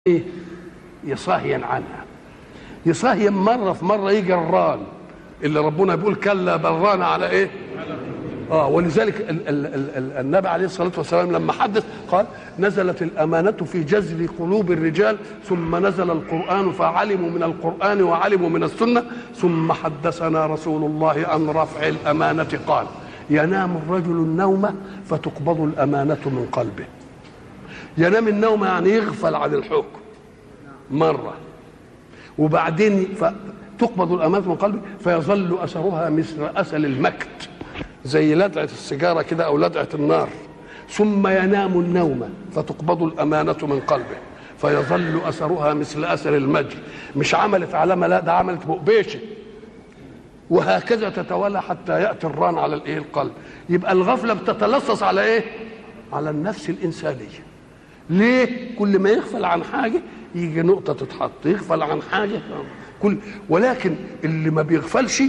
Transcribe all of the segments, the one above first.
ايه يصهين عنها يصهين مره في مره يجي الران اللي ربنا بيقول كلا بل ران على ايه اه ولذلك ال ال ال ال النبي عليه الصلاه والسلام لما حدث قال نزلت الامانه في جزر قلوب الرجال ثم نزل القران فعلموا من القران وعلموا من السنه ثم حدثنا رسول الله عن رفع الامانه قال ينام الرجل النوم فتقبض الامانه من قلبه ينام النوم يعني يغفل عن الحكم مرة وبعدين تقبض الأمانة من قلبه فيظل أثرها مثل أثر المكت زي لدعة السيجارة كده أو لدعة النار ثم ينام النوم فتقبض الأمانة من قلبه فيظل أثرها مثل أثر المجل مش عملت علامة لا ده عملت بقبيشة وهكذا تتوالى حتى يأتي الران على الإيه القلب يبقى الغفلة بتتلصص على إيه على النفس الإنسانية ليه كل ما يغفل عن حاجه يجي نقطه تتحط يغفل عن حاجه كل ولكن اللي ما بيغفلش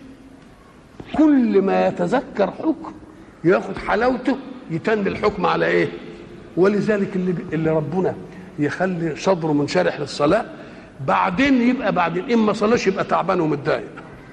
كل ما يتذكر حكم ياخد حلاوته يتن الحكم على ايه ولذلك اللي اللي ربنا يخلي صدره منشرح للصلاه بعدين يبقى بعدين اما صلاش يبقى تعبان ومتضايق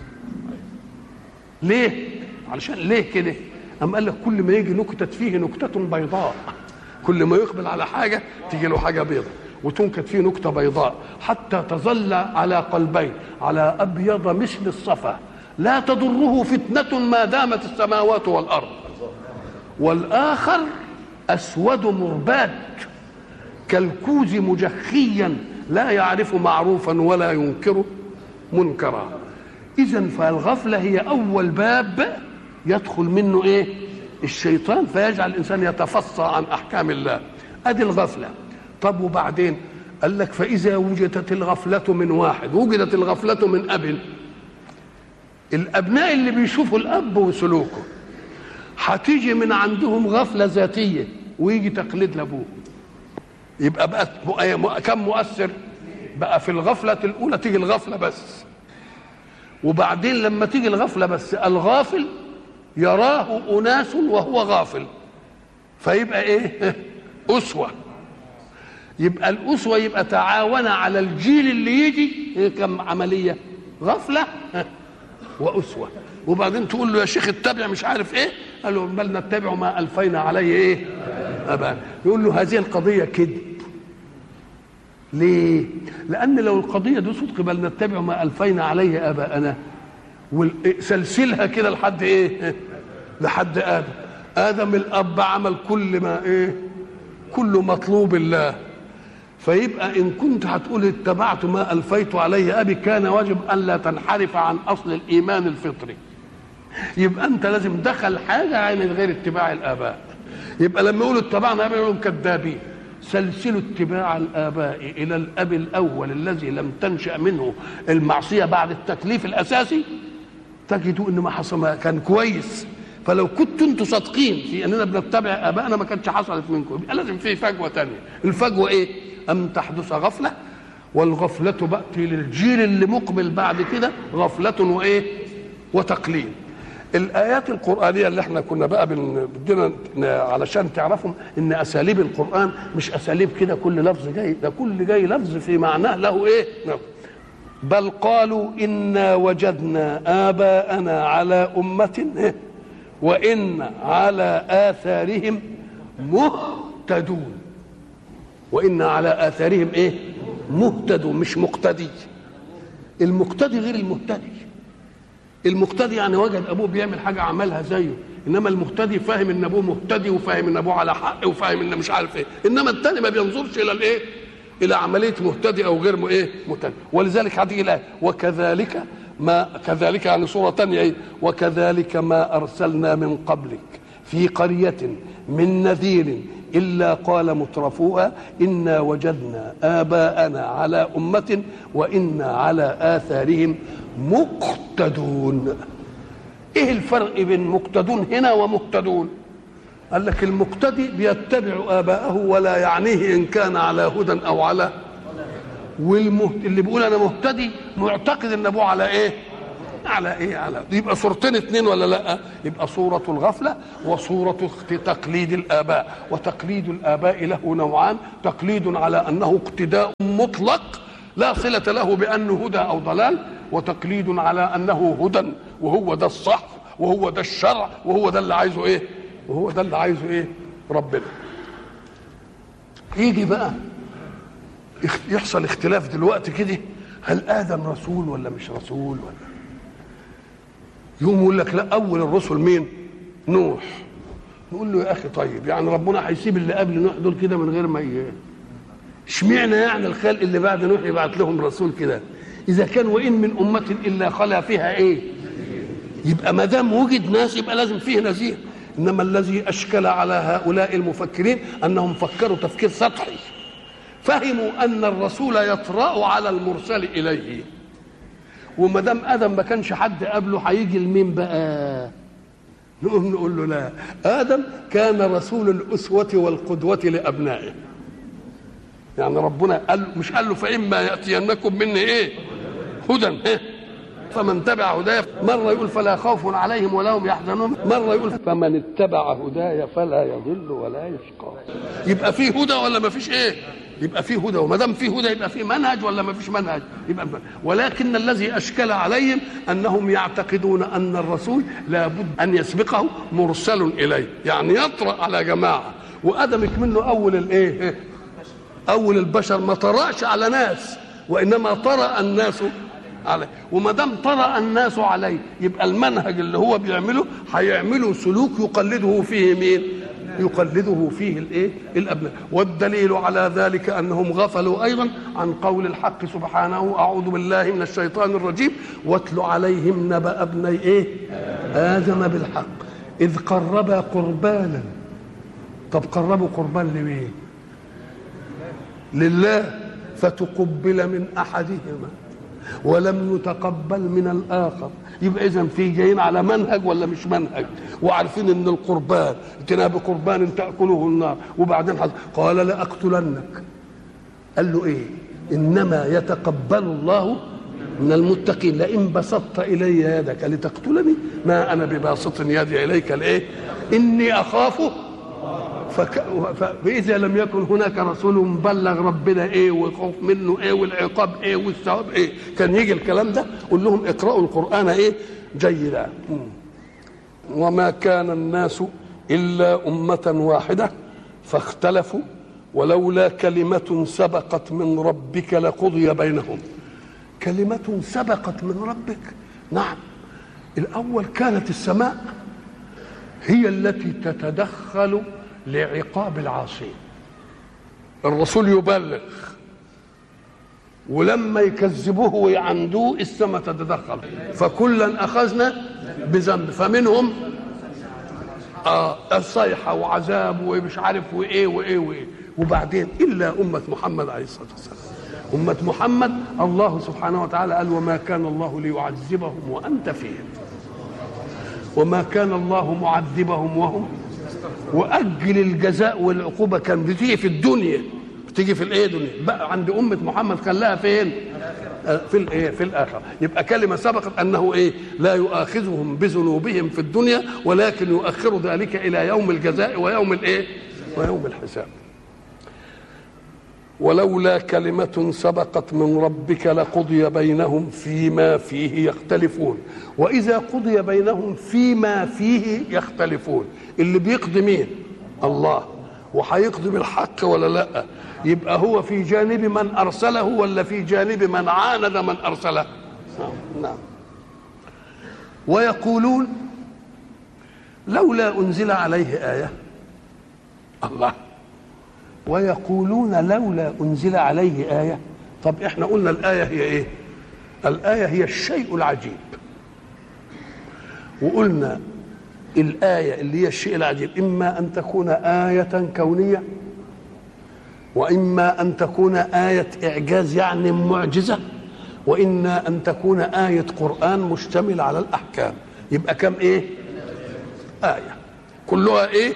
ليه علشان ليه كده أم قال لك كل ما يجي نكتة فيه نكتة بيضاء كل ما يقبل على حاجة تيجي له حاجة بيضاء وتنكت فيه نكتة بيضاء حتى تظل على قلبين على أبيض مثل الصفا لا تضره فتنة ما دامت السماوات والأرض والآخر أسود مرباد كالكوز مجخيا لا يعرف معروفا ولا ينكر منكرا إذا فالغفلة هي أول باب يدخل منه إيه الشيطان فيجعل الانسان يتفصى عن احكام الله ادي الغفله طب وبعدين قال لك فاذا وجدت الغفله من واحد وجدت الغفله من اب الابناء اللي بيشوفوا الاب وسلوكه هتيجي من عندهم غفله ذاتيه ويجي تقليد لابوه يبقى بقى كم مؤثر بقى في الغفله الاولى تيجي الغفله بس وبعدين لما تيجي الغفله بس الغافل يراه أناس وهو غافل فيبقى إيه أسوة يبقى الأسوة يبقى تعاون على الجيل اللي يجي إيه كم عملية غفلة وأسوة وبعدين تقول له يا شيخ اتبع مش عارف ايه قال له بل نتبع ما الفينا عليه ايه ابانا يقول له هذه القضيه كذب ليه لان لو القضيه دي صدق بل نتبع ما الفينا عليه اباءنا وسلسلها كده لحد ايه لحد ادم ادم الاب عمل كل ما ايه كل مطلوب الله فيبقى ان كنت هتقول اتبعت ما الفيت عليه ابي كان واجب ان لا تنحرف عن اصل الايمان الفطري يبقى انت لازم دخل حاجه من غير اتباع الاباء يبقى لما يقولوا اتبعنا ابي يقولوا كذابين سلسلوا اتباع الآباء إلى الأب الأول الذي لم تنشأ منه المعصية بعد التكليف الأساسي تجدوا إن ما حصل ما كان كويس فلو كنتوا انتوا صادقين في اننا بنتبع ابائنا ما كانتش حصلت منكم يبقى لازم في فجوه ثانيه الفجوه ايه ام تحدث غفله والغفله باتي للجيل اللي مقبل بعد كده غفله وايه وتقليد الايات القرانيه اللي احنا كنا بقى بدنا علشان تعرفوا ان اساليب القران مش اساليب كده كل لفظ جاي ده كل جاي لفظ في معناه له ايه بل قالوا انا وجدنا اباءنا على امه وان على اثارهم مهتدون وان على اثارهم ايه مهتدون مش مقتدي المقتدي غير المهتدي المقتدي يعني وجد ابوه بيعمل حاجه عملها زيه انما المهتدي فاهم ان ابوه مهتدي وفاهم ان ابوه على حق وفاهم ان مش عارف ايه انما الثاني ما بينظرش الى الايه الى عمليه مهتدي او غير ايه مهتدي ولذلك هتيجي الايه وكذلك ما كذلك يعني صوره ثانيه ايه وكذلك ما ارسلنا من قبلك في قريه من نذير إلا قال مترفوها إنا وجدنا آباءنا على أمة وإنا على آثارهم مقتدون إيه الفرق بين مقتدون هنا ومقتدون قال لك المقتدي بيتبع آباءه ولا يعنيه إن كان على هدى أو على والمهت... اللي بيقول أنا مهتدي معتقد إن أبوه على إيه على ايه على يبقى صورتين اتنين ولا لا يبقى صورة الغفلة وصورة تقليد الآباء وتقليد الآباء له نوعان تقليد على أنه اقتداء مطلق لا صلة له بأنه هدى أو ضلال وتقليد على أنه هدى وهو ده الصح وهو ده الشرع وهو ده اللي عايزه ايه وهو ده اللي عايزه ايه ربنا يجي بقى يحصل اختلاف دلوقتي كده هل ادم رسول ولا مش رسول ولا يقوم يقول لك لا اول الرسل مين نوح نقول له يا اخي طيب يعني ربنا هيسيب اللي قبل نوح دول كده من غير ما ي... اشمعنى يعني الخلق اللي بعد نوح يبعت لهم رسول كده اذا كان وان من امه الا خلا فيها ايه يبقى ما دام وجد ناس يبقى لازم فيه نذير انما الذي اشكل على هؤلاء المفكرين انهم فكروا تفكير سطحي فهموا ان الرسول يطرا على المرسل اليه وما دام ادم ما كانش حد قبله هيجي لمين بقى نقوم نقول له لا ادم كان رسول الاسوه والقدوه لابنائه يعني ربنا قال مش قال له فاما ياتينكم مني ايه هدى إيه؟ فمن تبع هدايا مرة يقول فلا خوف عليهم ولا هم يحزنون مرة يقول فمن اتبع هدايا فلا يضل ولا يشقى يبقى فيه هدى ولا ما فيش ايه يبقى فيه هدى وما دام فيه هدى يبقى فيه منهج ولا ما فيش منهج يبقى ولكن الذي اشكل عليهم انهم يعتقدون ان الرسول لابد ان يسبقه مرسل اليه يعني يطرا على جماعه وادم منه اول الايه اول البشر ما طرأش على ناس وانما طرأ الناس عليه وما دام طرأ الناس عليه يبقى المنهج اللي هو بيعمله هيعمله سلوك يقلده فيه مين؟ يقلده فيه الايه؟ الابناء والدليل على ذلك انهم غفلوا ايضا عن قول الحق سبحانه اعوذ بالله من الشيطان الرجيم واتل عليهم نبأ ابني ايه؟ ادم بالحق اذ قربا قربانا طب قربوا قربان لمين؟ لله فتقبل من احدهما ولم يتقبل من الاخر يبقى اذا في جايين على منهج ولا مش منهج وعارفين ان القربان اتنا بقربان تاكله النار وبعدين حد قال لاقتلنك قال له ايه انما يتقبل الله من المتقين لئن بسطت الي يدك لتقتلني ما انا بباسط يدي اليك الايه اني اخاف فك... فإذا لم يكن هناك رسول مبلغ ربنا إيه والخوف منه إيه والعقاب إيه والثواب إيه كان يجي الكلام ده قول لهم اقرأوا القرآن إيه جيدا وما كان الناس إلا أمة واحدة فاختلفوا ولولا كلمة سبقت من ربك لقضي بينهم كلمة سبقت من ربك نعم الأول كانت السماء هي التي تتدخل لعقاب العاصين الرسول يبلغ ولما يكذبوه ويعندوه السماء تتدخل فكلا اخذنا بذنب فمنهم آه الصيحه وعذاب ومش عارف وايه وايه وايه وبعدين الا امه محمد عليه الصلاه والسلام امه محمد الله سبحانه وتعالى قال وما كان الله ليعذبهم وانت فيهم وما كان الله معذبهم وهم واجل الجزاء والعقوبه كان بتيجي في الدنيا بتيجي في الايه دنيا بقى عند امه محمد خلاها فين في الايه في الاخره يبقى كلمه سبقت انه ايه لا يؤاخذهم بذنوبهم في الدنيا ولكن يؤخر ذلك الى يوم الجزاء ويوم الايه ويوم الحساب ولولا كلمة سبقت من ربك لقضي بينهم فيما فيه يختلفون وإذا قضي بينهم فيما فيه يختلفون اللي بيقضي مين الله وهيقضي بالحق ولا لا يبقى هو في جانب من أرسله ولا في جانب من عاند من أرسله نعم, نعم. ويقولون لولا أنزل عليه آية الله ويقولون لولا انزل عليه ايه طب احنا قلنا الايه هي ايه الايه هي الشيء العجيب وقلنا الايه اللي هي الشيء العجيب اما ان تكون ايه كونيه واما ان تكون ايه اعجاز يعني معجزه واما ان تكون ايه قران مشتمل على الاحكام يبقى كم ايه ايه كلها ايه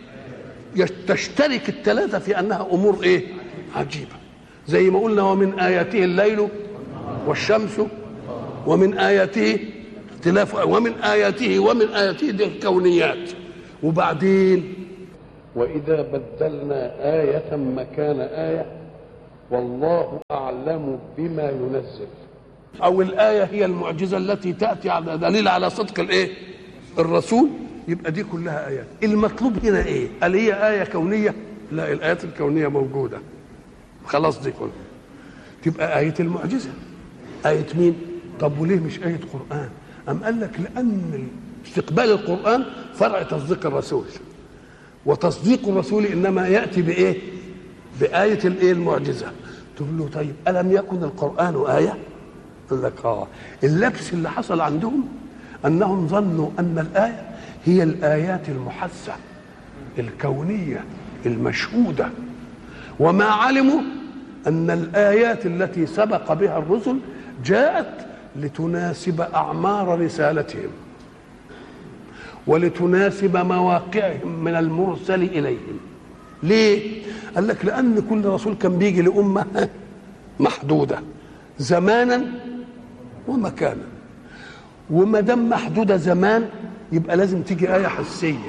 تشترك الثلاثة في أنها أمور إيه؟ عجيبة زي ما قلنا ومن آياته الليل والشمس ومن آياته اختلاف ومن آياته ومن آياته دي الكونيات وبعدين وإذا بدلنا آية مكان آية والله أعلم بما ينزل أو الآية هي المعجزة التي تأتي على دليل على صدق الإيه؟ الرسول يبقى دي كلها آيات المطلوب هنا إيه؟ هل هي آية كونية؟ لا الآيات الكونية موجودة خلاص دي كلها تبقى آية المعجزة آية مين؟ طب وليه مش آية قرآن؟ أم قال لك لأن استقبال القرآن فرع تصديق الرسول وتصديق الرسول إنما يأتي بإيه؟ بآية الإيه المعجزة تقول له طيب ألم يكن القرآن آية؟ قال لك آه اللبس اللي حصل عندهم أنهم ظنوا أن الآية هي الآيات المحسة الكونية المشهودة وما علموا أن الآيات التي سبق بها الرسل جاءت لتناسب أعمار رسالتهم ولتناسب مواقعهم من المرسل إليهم ليه؟ قال لك لأن كل رسول كان بيجي لأمة محدودة زمانا ومكانا وما دام محدودة زمان يبقى لازم تيجي آية حسية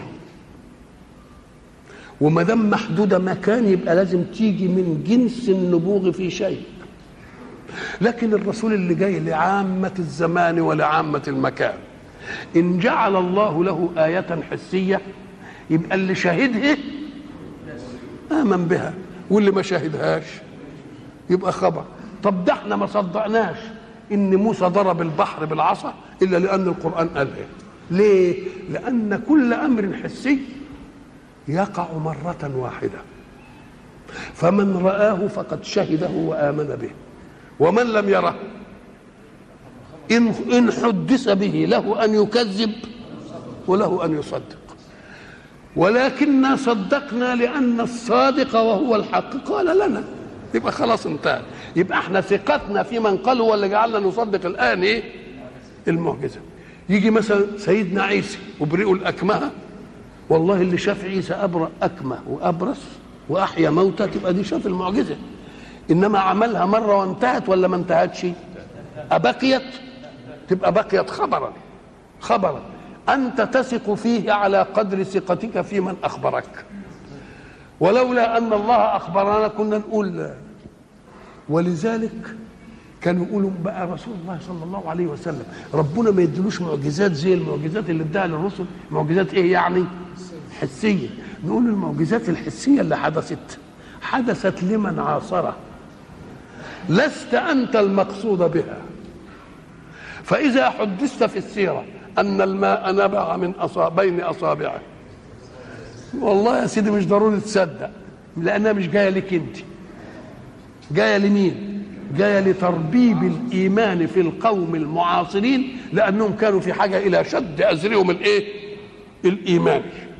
وما دام محدودة مكان يبقى لازم تيجي من جنس النبوغ في شيء لكن الرسول اللي جاي لعامة الزمان ولعامة المكان إن جعل الله له آية حسية يبقى اللي شاهدها آمن بها واللي ما شاهدهاش يبقى خبر طب ده احنا ما صدقناش ان موسى ضرب البحر بالعصا الا لان القران قال ايه ليه لان كل امر حسي يقع مره واحده فمن رآه فقد شهده وآمن به ومن لم يره إن إن حدث به له أن يكذب وله أن يصدق ولكننا صدقنا لأن الصادق وهو الحق قال لنا يبقى خلاص انتهى يبقى احنا ثقتنا في من قال هو اللي جعلنا نصدق الآن ايه المعجزة يجي مثلا سيدنا عيسى وبرئوا الأكمه والله اللي شاف عيسى أبرأ أكمه وأبرص وأحيا موتى تبقى دي شاف المعجزة إنما عملها مرة وانتهت ولا ما انتهتش أبقيت تبقى بقيت خبرا خبرا أنت تثق فيه على قدر ثقتك في من أخبرك ولولا أن الله أخبرنا كنا نقول لا. ولذلك كانوا يقولوا بقى رسول الله صلى الله عليه وسلم ربنا ما يدلوش معجزات زي المعجزات اللي اداها للرسل معجزات ايه يعني حسيه نقول المعجزات الحسيه اللي حدثت حدثت لمن عاصره لست انت المقصود بها فاذا حدثت في السيره ان الماء نبع من أصاب بين اصابعه والله يا سيدي مش ضروري تصدق لانها مش جايه لك انت جايه لمين جايه لتربيب الايمان في القوم المعاصرين لانهم كانوا في حاجه الى شد ازرهم الايه الايمان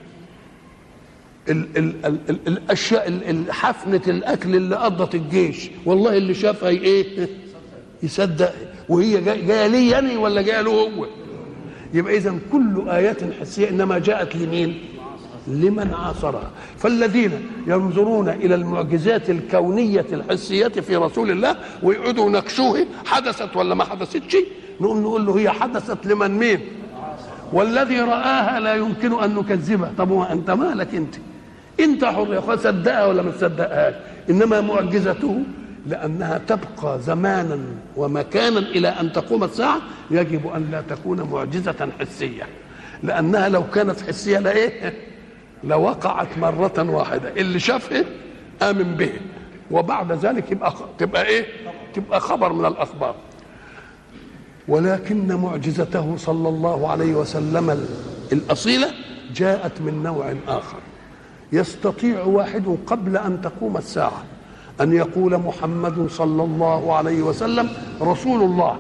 ال ال ال ال الاشياء ال- ال- حفنه الاكل اللي قضت الجيش والله اللي شافها ايه يصدق وهي جايه جايه لي انا ولا جايه له هو يبقى اذا كل ايات حسيه انما جاءت لمين لمن عاصرها فالذين ينظرون الى المعجزات الكونيه الحسيه في رسول الله ويقعدوا يناقشوه حدثت ولا ما حدثتش نقوم نقول له هي حدثت لمن مين والذي رآها لا يمكن ان نكذبها طب هو انت مالك انت انت حر يا اخوان صدقها ولا ما تصدقهاش انما معجزته لانها تبقى زمانا ومكانا الى ان تقوم الساعه يجب ان لا تكون معجزه حسيه لانها لو كانت حسيه لايه لوقعت مرة واحدة اللي شافه آمن به وبعد ذلك يبقى تبقى إيه؟ تبقى خبر من الأخبار ولكن معجزته صلى الله عليه وسلم الأصيلة جاءت من نوع آخر يستطيع واحد قبل أن تقوم الساعة أن يقول محمد صلى الله عليه وسلم رسول الله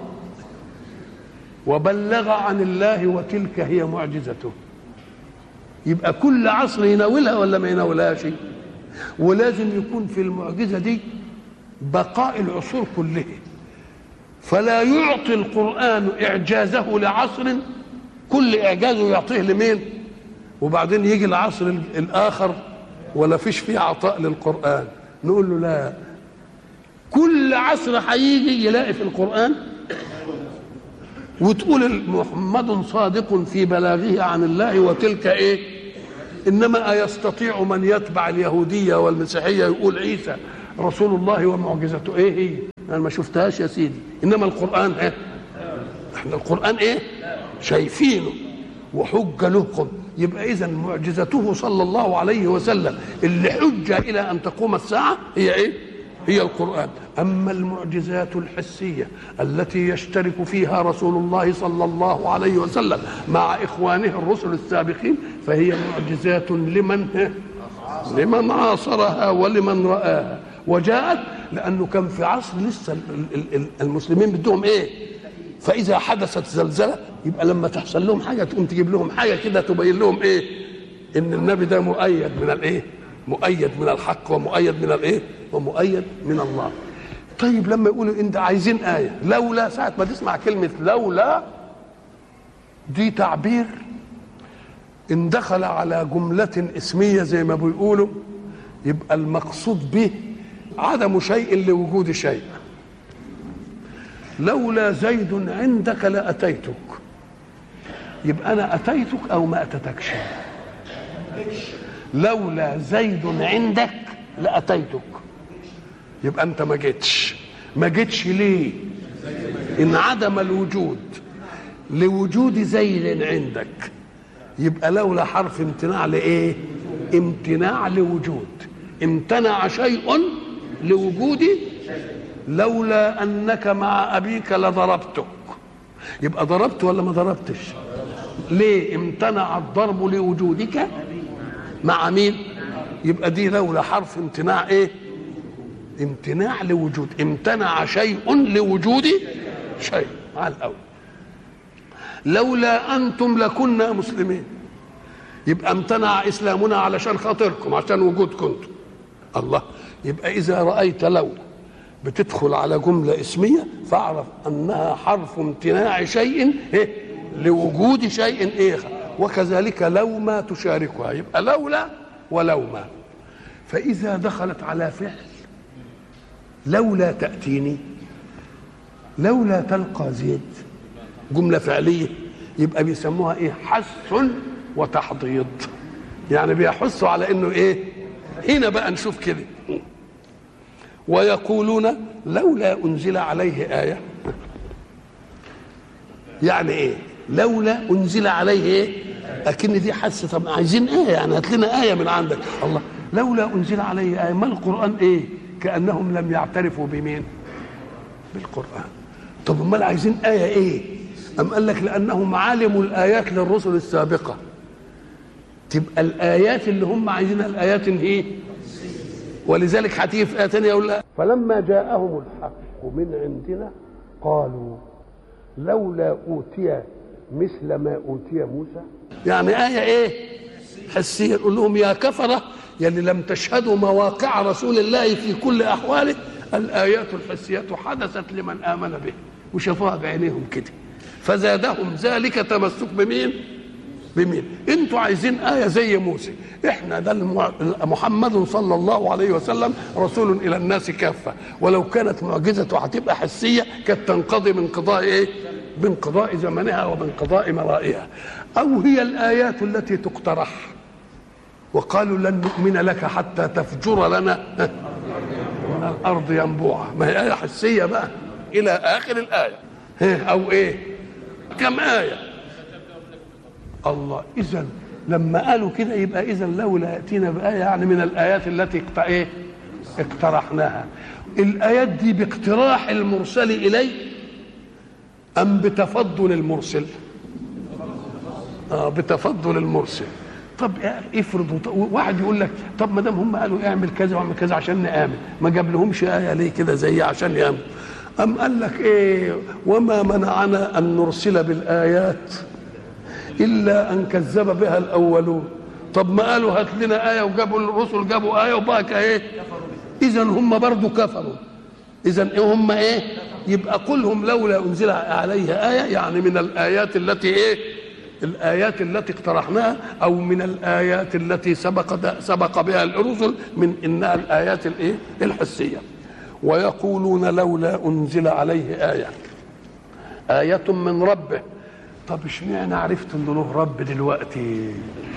وبلغ عن الله وتلك هي معجزته يبقى كل عصر يناولها ولا ما يناولهاش ولازم يكون في المعجزة دي بقاء العصور كلها فلا يعطي القرآن إعجازه لعصر كل إعجازه يعطيه لمين وبعدين يجي العصر الآخر ولا فيش فيه عطاء للقرآن نقول له لا كل عصر هيجي يلاقي في القرآن وتقول محمد صادق في بلاغه عن الله وتلك ايه انما ايستطيع من يتبع اليهوديه والمسيحيه يقول عيسى رسول الله ومعجزته ايه هي انا ما شفتهاش يا سيدي انما القران ايه احنا القران ايه شايفينه وحجه لكم يبقى اذا معجزته صلى الله عليه وسلم اللي حجه الى ان تقوم الساعه هي ايه هي القرآن أما المعجزات الحسية التي يشترك فيها رسول الله صلى الله عليه وسلم مع إخوانه الرسل السابقين فهي معجزات لمن لمن عاصرها ولمن رآها وجاءت لأنه كان في عصر لسه المسلمين بدهم إيه فإذا حدثت زلزلة يبقى لما تحصل لهم حاجة تقوم تجيب لهم حاجة كده تبين لهم إيه إن النبي ده مؤيد من الإيه مؤيد من الحق ومؤيد من الايه ومؤيد من الله طيب لما يقولوا انت عايزين ايه لولا ساعه ما تسمع كلمه لولا دي تعبير ان دخل على جمله اسميه زي ما بيقولوا يبقى المقصود به عدم شيء لوجود شيء لولا زيد عندك لاتيتك يبقى انا اتيتك او ما اتتكش لولا زيد عندك لاتيتك يبقى انت ما جيتش ما جيتش ليه انعدم الوجود لوجود زيد عندك يبقى لولا حرف امتناع لايه امتناع لوجود امتنع شيء لوجودي لولا انك مع ابيك لضربتك يبقى ضربت ولا ما ضربتش ليه امتنع الضرب لوجودك مع مين يبقى دي لولا حرف امتناع ايه امتناع لوجود امتنع شيء لوجود شيء على الاول لولا انتم لكنا مسلمين يبقى امتنع اسلامنا علشان خاطركم عشان وجودكم انتم الله يبقى اذا رايت لولا بتدخل على جمله اسميه فاعرف انها حرف امتناع شيء إيه؟ لوجود شيء ايه وكذلك لو ما تشاركها يبقى لولا ولو ما فإذا دخلت على فعل لولا تأتيني لولا تلقى زيد جملة فعلية يبقى بيسموها ايه حث وتحضيض يعني بيحثوا على انه ايه هنا بقى نشوف كده ويقولون لولا انزل عليه ايه يعني ايه لولا انزل عليه ايه اكن دي حاسه طب عايزين ايه يعني هات لنا ايه من عندك الله لولا انزل عليه ايه ما القران ايه كانهم لم يعترفوا بمين بالقران طب امال عايزين ايه ايه ام قال لك لانهم علموا الايات للرسل السابقه تبقى الايات اللي هم عايزينها الايات ايه ولذلك هتيجي في ايه ثانيه يقول لا فلما جاءهم الحق من عندنا قالوا لولا اوتي مثل ما اوتي موسى يعني ايه ايه حسيه يقول لهم يا كفره يلي لم تشهدوا مواقع رسول الله في كل احواله الايات الحسيه حدثت لمن امن به وشافوها بعينيهم كده فزادهم ذلك تمسك بمين بمين انتوا عايزين آية زي موسى احنا ده محمد صلى الله عليه وسلم رسول الى الناس كافة ولو كانت معجزته هتبقى حسية كانت تنقضي من قضاء ايه بانقضاء زمنها وبانقضاء مرائها او هي الايات التي تقترح وقالوا لن نؤمن لك حتى تفجر لنا من الارض ينبوعا ما هي ايه حسيه بقى الى اخر الايه او ايه كم ايه الله اذا لما قالوا كده يبقى اذا لولا ياتينا بايه يعني من الايات التي ايه اقترحناها الايات دي باقتراح المرسل اليه ام بتفضل المرسل اه بتفضل المرسل طب افرض واحد يقول لك طب ما دام هم قالوا اعمل كذا واعمل كذا عشان نآمن ما جاب لهمش آية ليه كده زي عشان يآمن أم قال لك إيه وما منعنا أن نرسل بالآيات إلا أن كذب بها الأولون طب ما قالوا هات لنا آية وجابوا الرسل جابوا آية وبقى إيه إذا هم برضو كفروا إذا إيه هم إيه يبقى قلهم لولا أنزل عليه آية يعني من الآيات التي إيه الآيات التي اقترحناها أو من الآيات التي سبق سبق بها الرسل من إنها الآيات الإيه الحسية ويقولون لولا أنزل عليه آية آية من ربه طب اشمعنى عرفت انه له رب دلوقتي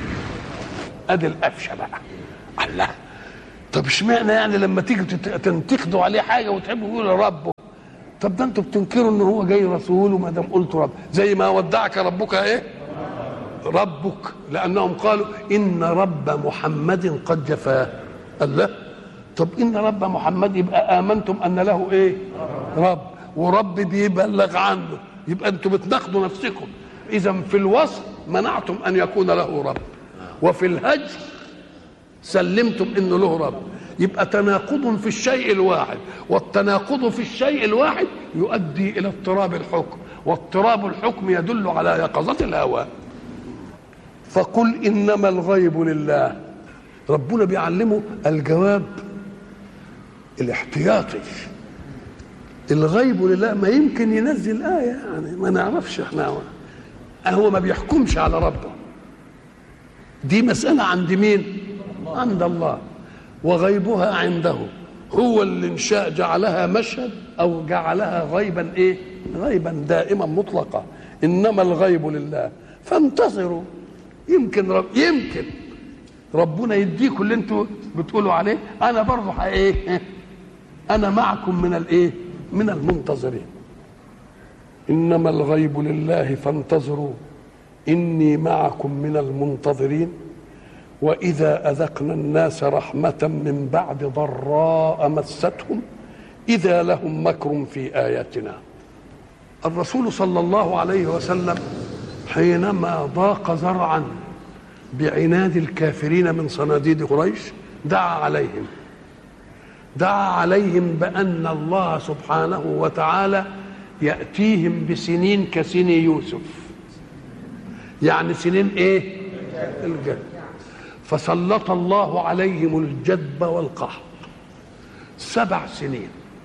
ادي القفشه بقى الله طب اشمعنى يعني لما تيجي تنتقدوا عليه حاجه وتحبوا تقولوا ربه طب ده انتوا بتنكروا ان هو جاي رسول وما دام قلتوا رب زي ما ودعك ربك ايه ربك لانهم قالوا ان رب محمد قد جفاه الله طب ان رب محمد يبقى امنتم ان له ايه رب ورب بيبلغ عنه يبقى انتم بتناقضوا نفسكم اذا في الوصف منعتم ان يكون له رب وفي الهجر سلمتم انه له رب يبقى تناقض في الشيء الواحد والتناقض في الشيء الواحد يؤدي الى اضطراب الحكم واضطراب الحكم يدل على يقظة الهوى فقل انما الغيب لله ربنا بيعلمه الجواب الاحتياطي الغيب لله ما يمكن ينزل آية يعني ما نعرفش احنا هو ما بيحكمش على ربه دي مسألة عند مين عند الله وغيبها عنده هو اللي ان شاء جعلها مشهد او جعلها غيبا ايه غيبا دائما مطلقا انما الغيب لله فانتظروا يمكن رب يمكن ربنا يديكم اللي انتوا بتقولوا عليه انا برضه ايه انا معكم من الايه من المنتظرين انما الغيب لله فانتظروا اني معكم من المنتظرين واذا اذقنا الناس رحمه من بعد ضراء مستهم اذا لهم مكر في اياتنا الرسول صلى الله عليه وسلم حينما ضاق زرعا بعناد الكافرين من صناديد قريش دعا عليهم دعا عليهم بان الله سبحانه وتعالى ياتيهم بسنين كسن يوسف يعني سنين ايه الجد فسلط الله عليهم الجدب والقحط سبع سنين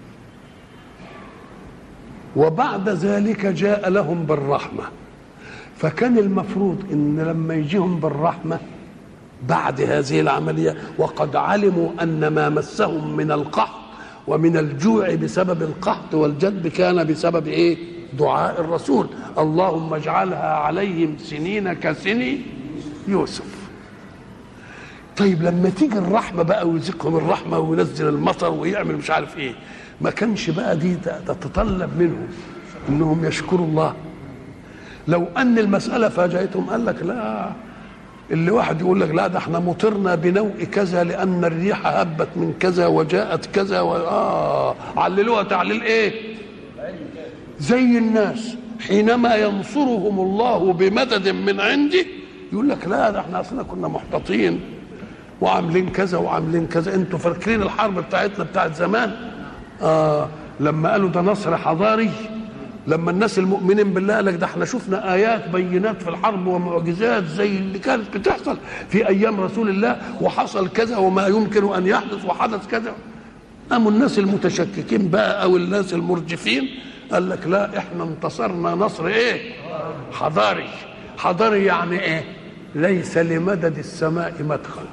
وبعد ذلك جاء لهم بالرحمه فكان المفروض ان لما يجيهم بالرحمه بعد هذه العمليه وقد علموا ان ما مسهم من القحط ومن الجوع بسبب القحط والجدب كان بسبب ايه دعاء الرسول اللهم اجعلها عليهم سنين كسن يوسف طيب لما تيجي الرحمه بقى ويزقهم الرحمه وينزل المطر ويعمل مش عارف ايه ما كانش بقى دي تتطلب منهم انهم يشكروا الله لو ان المساله فاجأتهم قال لك لا اللي واحد يقول لك لا ده احنا مطرنا بنوء كذا لان الريح هبت من كذا وجاءت كذا و... اه عللوها تعليل ايه زي الناس حينما ينصرهم الله بمدد من عنده يقول لك لا ده احنا اصلا كنا محتاطين وعاملين كذا وعاملين كذا انتوا فاكرين الحرب بتاعتنا بتاعت زمان آه لما قالوا ده نصر حضاري لما الناس المؤمنين بالله قال لك ده احنا شفنا ايات بينات في الحرب ومعجزات زي اللي كانت بتحصل في ايام رسول الله وحصل كذا وما يمكن ان يحدث وحدث كذا قاموا الناس المتشككين بقى او الناس المرجفين قال لك لا احنا انتصرنا نصر ايه حضاري حضاري يعني ايه ليس لمدد السماء مدخل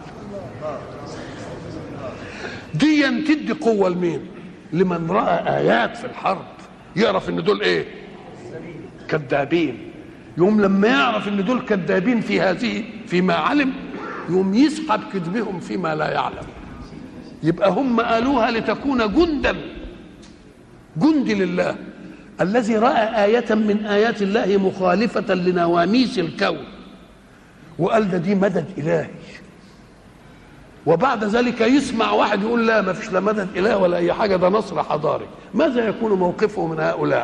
دي تدي قوه لمين لمن راى ايات في الحرب يعرف ان دول ايه كذابين يوم لما يعرف ان دول كذابين في هذه فيما علم يوم يسحب كذبهم فيما لا يعلم يبقى هم قالوها لتكون جندا جند لله الذي راى ايه من ايات الله مخالفه لنواميس الكون وقال ده دي مدد الهي وبعد ذلك يسمع واحد يقول لا ما فيش لا مدد اله ولا اي حاجه ده نصر حضاري ماذا يكون موقفه من هؤلاء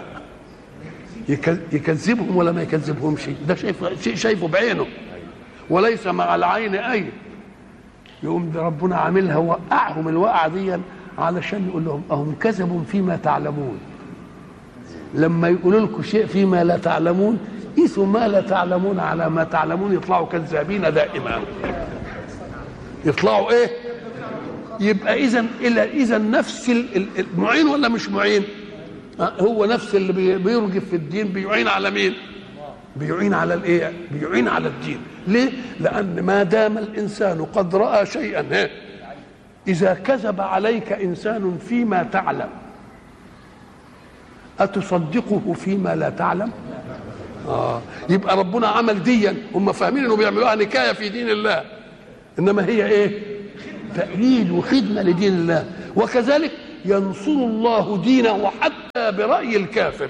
يكذبهم ولا ما يكذبهمش ده شايف شيء شايفه بعينه وليس مع العين اي يقوم ده ربنا عاملها وقعهم الوقعه دي علشان يقول لهم اهم كذبوا فيما تعلمون لما يقولوا لكم شيء فيما لا تعلمون قيسوا ما لا تعلمون على ما تعلمون يطلعوا كذابين دائما يطلعوا ايه يبقى اذا الى اذا نفس المعين ولا مش معين هو نفس اللي بيرجف في الدين بيعين على مين بيعين على الايه بيعين على الدين ليه لان ما دام الانسان قد راى شيئا اذا كذب عليك انسان فيما تعلم اتصدقه فيما لا تعلم اه يبقى ربنا عمل ديا هم فاهمين انه بيعملوها نكايه في دين الله انما هي ايه تأييد وخدمه لدين الله وكذلك ينصر الله دينه حتى برأي الكافر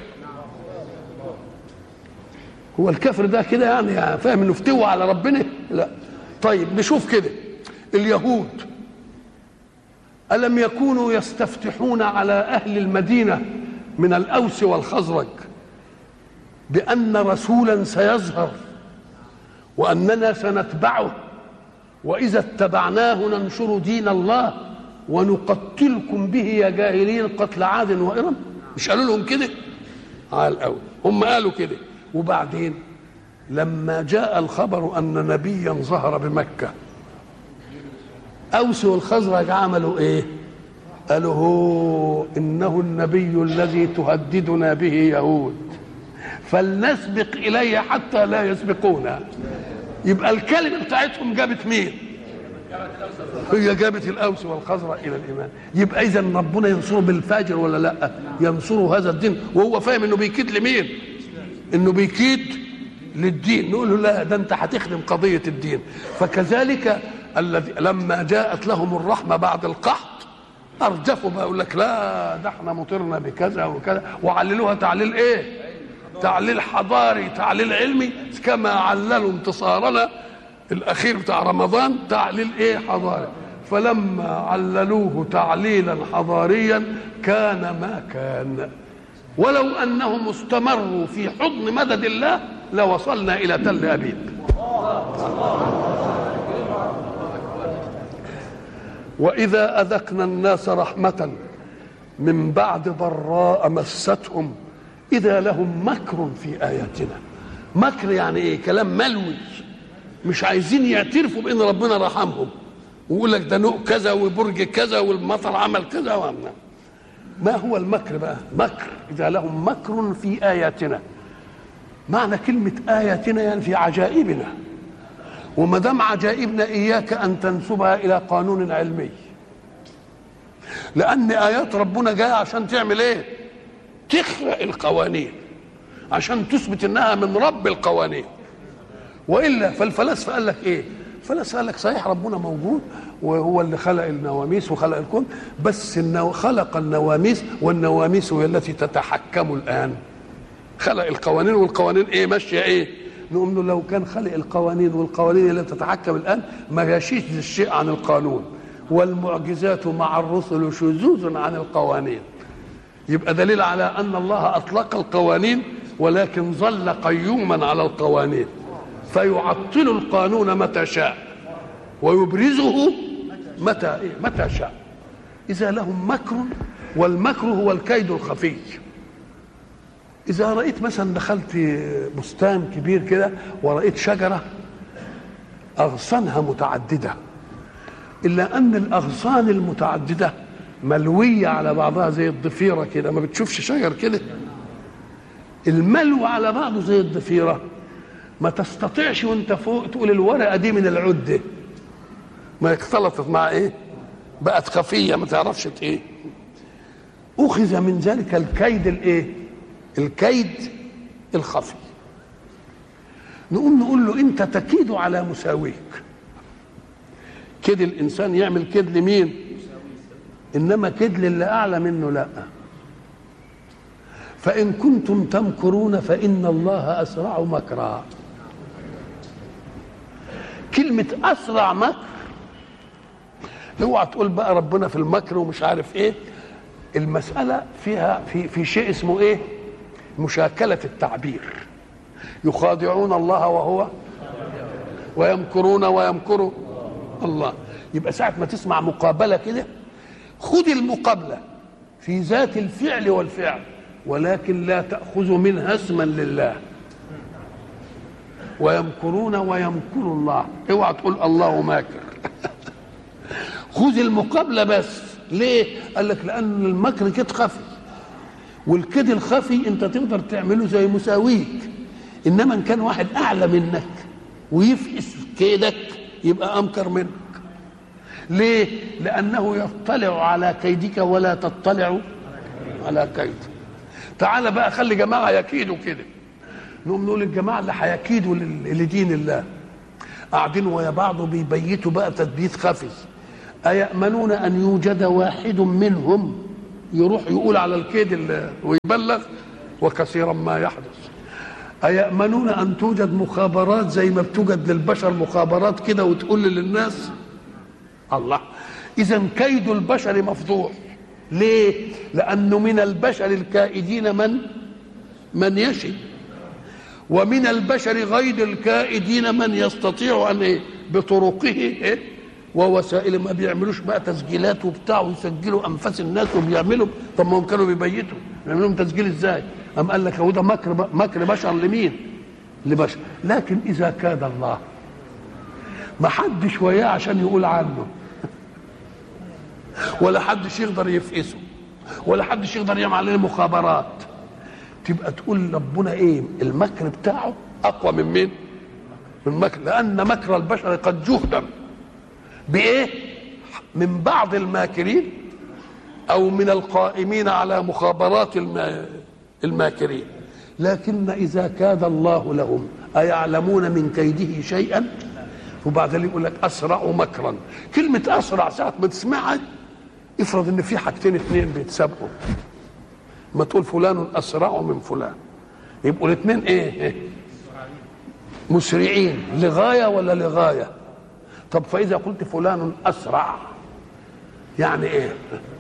هو الكافر ده كده يعني, يعني فاهم انه فتوى على ربنا لا طيب نشوف كده اليهود ألم يكونوا يستفتحون على أهل المدينة من الأوس والخزرج بأن رسولا سيظهر وأننا سنتبعه وإذا اتبعناه ننشر دين الله ونقتلكم به يا جاهلين قتل عاد وإرم مش قالوا لهم كده على الأول هم قالوا كده وبعدين لما جاء الخبر أن نبيا ظهر بمكة أوس والخزرج عملوا إيه قالوا هو إنه النبي الذي تهددنا به يهود فلنسبق إليه حتى لا يسبقونا يبقى الكلمة بتاعتهم جابت مين هي جابت الأوس والخزرج إلى الإيمان يبقى إذا ربنا ينصره بالفاجر ولا لا ينصره هذا الدين وهو فاهم إنه بيكيد لمين إنه بيكيد للدين نقول له لا ده أنت هتخدم قضية الدين فكذلك الذي لما جاءت لهم الرحمة بعد القحط أرجفوا بقى يقول لك لا ده احنا مطرنا بكذا وكذا وعللوها تعليل إيه تعليل حضاري تعليل علمي كما عللوا انتصارنا الاخير بتاع رمضان تعليل ايه حضاري فلما عللوه تعليلا حضاريا كان ما كان ولو انهم استمروا في حضن مدد الله لوصلنا الى تل ابيب واذا اذقنا الناس رحمه من بعد ضراء مستهم اذا لهم مكر في اياتنا مكر يعني ايه كلام ملوي مش عايزين يعترفوا بان ربنا رحمهم ويقول لك ده نوع كذا وبرج كذا والمطر عمل كذا وعمل. ما هو المكر بقى مكر اذا لهم مكر في اياتنا معنى كلمه اياتنا يعني في عجائبنا وما دام عجائبنا اياك ان تنسبها الى قانون علمي لان ايات ربنا جايه عشان تعمل ايه تخرق القوانين عشان تثبت انها من رب القوانين والا فالفلاسفه قال لك ايه الفلاسفه قال لك صحيح ربنا موجود وهو اللي خلق النواميس وخلق الكون بس النو خلق النواميس والنواميس هي التي تتحكم الان خلق القوانين والقوانين ايه ماشيه ايه نقول له لو كان خلق القوانين والقوانين التي تتحكم الان ما يشيش الشيء عن القانون والمعجزات مع الرسل شذوذ عن القوانين يبقى دليل على ان الله اطلق القوانين ولكن ظل قيوما على القوانين فيعطل القانون متى شاء ويبرزه متى إيه؟ متى شاء اذا لهم مكر والمكر هو الكيد الخفي اذا رايت مثلا دخلت بستان كبير كده ورأيت شجره اغصانها متعدده الا ان الاغصان المتعدده ملويه على بعضها زي الضفيره كده ما بتشوفش شجر كده الملو على بعضه زي الضفيره ما تستطيعش وانت فوق تقول الورقه دي من العده ما اختلطت مع ايه بقت خفيه ما تعرفش ايه اخذ من ذلك الكيد الايه الكيد الخفي نقوم نقول له انت تكيد على مساويك كده الانسان يعمل كيد لمين انما كيد للي اعلى منه لا فان كنتم تمكرون فان الله اسرع مكرا كلمه اسرع مكر اوعى تقول بقى ربنا في المكر ومش عارف ايه المساله فيها في في شيء اسمه ايه مشاكله التعبير يخادعون الله وهو ويمكرون ويمكر الله يبقى ساعة ما تسمع مقابلة كده خذ المقابلة في ذات الفعل والفعل ولكن لا تأخذ منها اسما لله ويمكرون ويمكر الله اوعى تقول الله ماكر خذ المقابلة بس ليه؟ قال لك لأن المكر كده خفي والكيد الخفي انت تقدر تعمله زي مساويك انما ان كان واحد اعلى منك ويفقس كيدك يبقى امكر منك ليه لانه يطلع على كيدك ولا تطلع على كيد تعالى بقى خلي جماعه يكيدوا كده نقوم نقول الجماعه اللي هيكيدوا لدين الله قاعدين ويا بعض بيبيتوا بقى تثبيت خفي أيأمنون أن يوجد واحد منهم يروح يقول على الكيد ويبلغ وكثيرا ما يحدث أيأمنون أن توجد مخابرات زي ما بتوجد للبشر مخابرات كده وتقول للناس الله إذا كيد البشر مفضوح ليه؟ لأنه من البشر الكائدين من من يشي ومن البشر غير الكائدين من يستطيع أن إيه؟ بطرقه إيه؟ ووسائل ما بيعملوش بقى تسجيلات وبتاع ويسجلوا انفاس الناس وبيعملوا طب ما هم كانوا بيبيتوا يعملوا لهم تسجيل ازاي؟ قام قال لك هو ده مكر مكر بشر لمين؟ لبشر لكن اذا كاد الله ما حدش وياه عشان يقول عنه ولا حدش يقدر يفقسه ولا حدش يقدر يعمل عليه مخابرات تبقى تقول ربنا ايه المكر بتاعه اقوى من مين؟ من مكر لان مكر البشر قد جهدم بايه من بعض الماكرين او من القائمين على مخابرات الماكرين لكن اذا كاد الله لهم ايعلمون من كيده شيئا وبعدين يقول لك اسرع مكرا كلمه اسرع ساعه ما تسمعها افرض ان في حاجتين اثنين بيتسابقوا ما تقول فلان اسرع من فلان يبقوا الاثنين ايه مسرعين لغايه ولا لغايه طب فإذا قلت فلان أسرع يعني إيه؟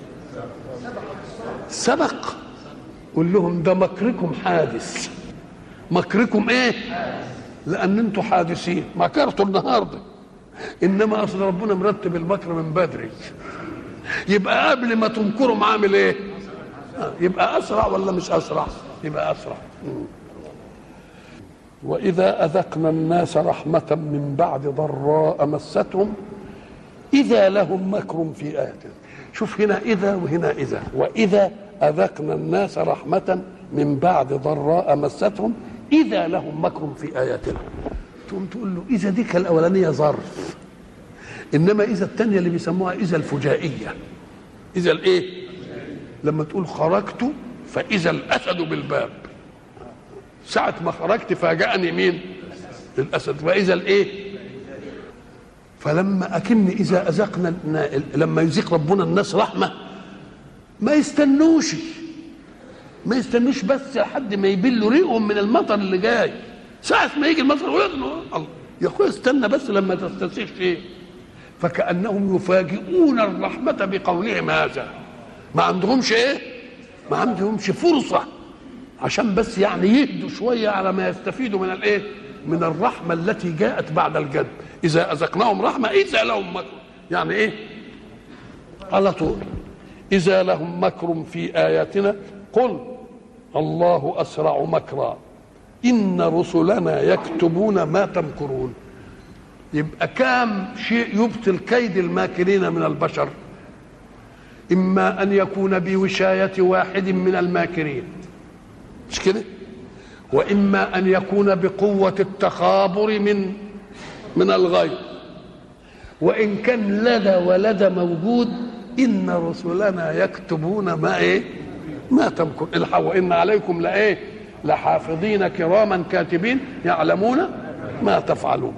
سبق قول لهم ده مكركم حادث مكركم إيه؟ لأن أنتم حادثين مكرتوا النهاردة إنما أصل ربنا مرتب المكر من بدري يبقى قبل ما تنكروا عامل إيه؟ يبقى أسرع ولا مش أسرع؟ يبقى أسرع واذا اذقنا الناس رحمه من بعد ضراء مستهم اذا لهم مكر في اياتنا شوف هنا اذا وهنا اذا واذا اذقنا الناس رحمه من بعد ضراء مستهم اذا لهم مكر في اياتنا تقوم تقول له اذا ديك الاولانيه ظرف انما اذا الثانيه اللي بيسموها اذا الفجائيه اذا الايه لما تقول خرجت فاذا الاسد بالباب ساعة ما خرجت فاجأني مين؟ الأسد وإذا الإيه؟ فلما أكن إذا أذقنا لما يذيق ربنا الناس رحمة ما يستنوش ما يستنوش بس لحد ما يبلوا ريقهم من المطر اللي جاي ساعة ما يجي المطر ويغنوا الله يا أخويا استنى بس لما تستسيغ شيء فكأنهم يفاجئون الرحمة بقولهم هذا ما عندهمش إيه؟ ما عندهمش فرصة عشان بس يعني يهدوا شويه على ما يستفيدوا من الايه؟ من الرحمه التي جاءت بعد الجد اذا اذقناهم رحمه اذا لهم مكر يعني ايه؟ على طول اذا لهم مكر في اياتنا قل الله اسرع مكرا ان رسلنا يكتبون ما تمكرون يبقى كام شيء يبطل كيد الماكرين من البشر اما ان يكون بوشايه واحد من الماكرين مش كده واما ان يكون بقوه التخابر من من الغير وان كان لدى ولدى موجود ان رسلنا يكتبون ما ايه ما تمكر الحق وان عليكم لايه لحافظين كراما كاتبين يعلمون ما تفعلون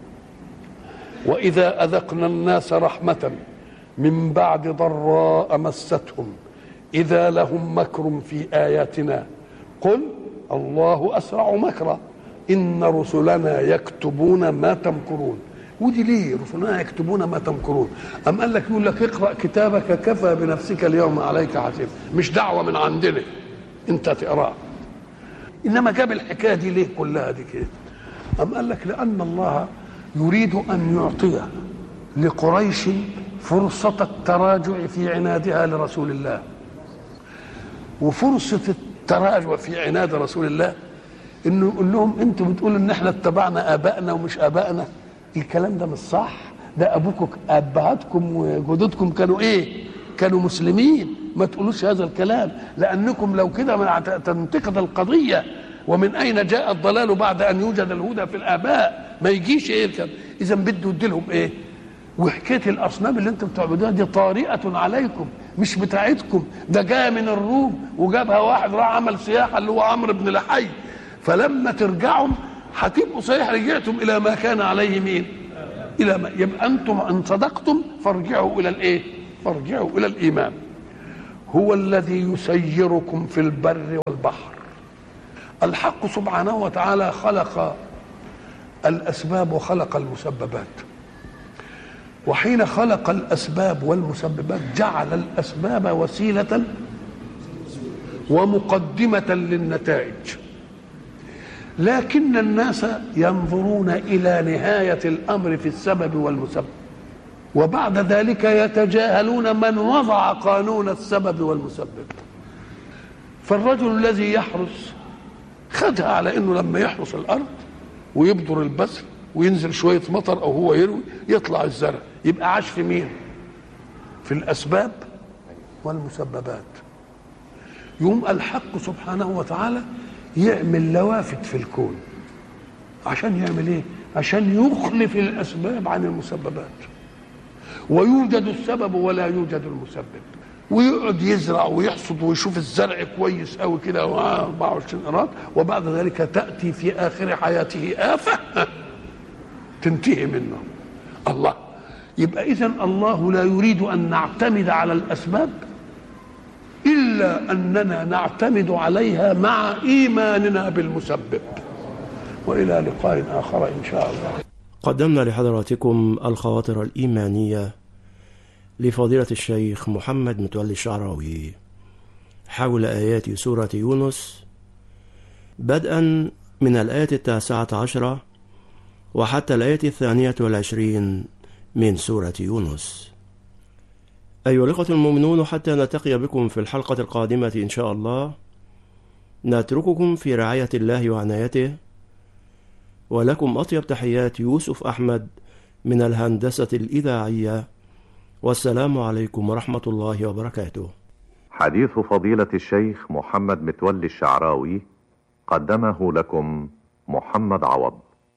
واذا اذقنا الناس رحمه من بعد ضراء مستهم اذا لهم مكر في اياتنا قل الله اسرع مكرا ان رسلنا يكتبون ما تمكرون ودي ليه رسلنا يكتبون ما تمكرون ام قال لك يقول لك اقرا كتابك كفى بنفسك اليوم عليك حسيب مش دعوه من عندنا انت تقرا انما جاب الحكايه دي ليه كلها دي كده ام قال لك لان الله يريد ان يعطي لقريش فرصه التراجع في عنادها لرسول الله وفرصه التراجع في عناد رسول الله انه يقول لهم انتم بتقولوا ان احنا اتبعنا ابائنا ومش ابائنا الكلام ده مش صح ده ابوكم ابهاتكم وجدودكم كانوا ايه كانوا مسلمين ما تقولوش هذا الكلام لانكم لو كده تنتقد القضيه ومن اين جاء الضلال بعد ان يوجد الهدى في الاباء ما يجيش ايه الكلام اذا بده يديلهم ايه وحكايه الاصنام اللي انتم بتعبدوها دي طارئه عليكم مش بتاعتكم ده جايه من الروم وجابها واحد راح عمل سياحه اللي هو عمرو بن لحي فلما ترجعوا هتبقوا صحيح رجعتم الى ما كان عليه مين؟ الى ما يبقى انتم ان صدقتم فارجعوا الى الايه؟ فارجعوا الى الايمان هو الذي يسيركم في البر والبحر الحق سبحانه وتعالى خلق الاسباب وخلق المسببات وحين خلق الاسباب والمسببات جعل الاسباب وسيله ومقدمه للنتائج لكن الناس ينظرون الى نهايه الامر في السبب والمسبب وبعد ذلك يتجاهلون من وضع قانون السبب والمسبب فالرجل الذي يحرس خدها على انه لما يحرس الارض ويبذر البذر وينزل شويه مطر او هو يروي يطلع الزرع يبقى عاش في مين في الاسباب والمسببات يوم الحق سبحانه وتعالى يعمل لوافت في الكون عشان يعمل ايه عشان يخلف الاسباب عن المسببات ويوجد السبب ولا يوجد المسبب ويقعد يزرع ويحصد ويشوف الزرع كويس قوي كده 24 قراط وبعد ذلك تاتي في اخر حياته افه تنتهي منه الله يبقى اذا الله لا يريد ان نعتمد على الاسباب الا اننا نعتمد عليها مع ايماننا بالمسبب والى لقاء اخر ان شاء الله قدمنا لحضراتكم الخواطر الإيمانية لفضيلة الشيخ محمد متولي الشعراوي حول آيات سورة يونس بدءا من الآية التاسعة عشرة وحتى الآية الثانية والعشرين من سورة يونس أيها الأخوة المؤمنون حتى نلتقي بكم في الحلقة القادمة إن شاء الله نترككم في رعاية الله وعنايته ولكم أطيب تحيات يوسف أحمد من الهندسة الإذاعية والسلام عليكم ورحمة الله وبركاته حديث فضيلة الشيخ محمد متولي الشعراوي قدمه لكم محمد عوض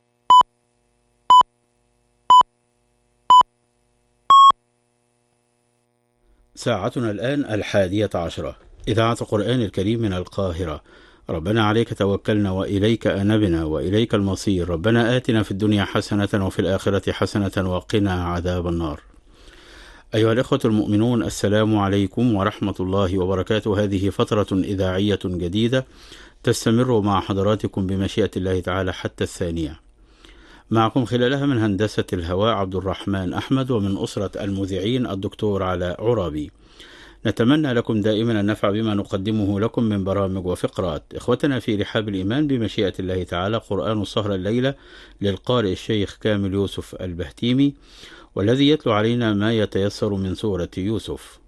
ساعتنا الآن الحادية عشرة إذاعة القرآن الكريم من القاهرة ربنا عليك توكلنا وإليك أنبنا وإليك المصير ربنا آتنا في الدنيا حسنة وفي الآخرة حسنة وقنا عذاب النار أيها الإخوة المؤمنون السلام عليكم ورحمة الله وبركاته هذه فترة إذاعية جديدة تستمر مع حضراتكم بمشيئة الله تعالى حتى الثانية معكم خلالها من هندسة الهواء عبد الرحمن أحمد ومن أسرة المذيعين الدكتور علاء عرابي نتمنى لكم دائما النفع بما نقدمه لكم من برامج وفقرات إخوتنا في رحاب الإيمان بمشيئة الله تعالى قرآن السهرة الليلة للقارئ الشيخ كامل يوسف البهتيمي والذي يتلو علينا ما يتيسر من سورة يوسف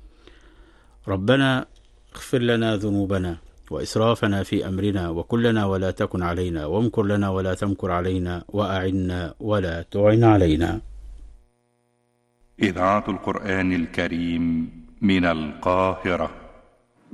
ربنا اغفر لنا ذنوبنا وإسرافنا في أمرنا وكلنا ولا تكن علينا وامكر لنا ولا تمكر علينا وأعنا ولا تعن علينا إذاعة القرآن الكريم من القاهرة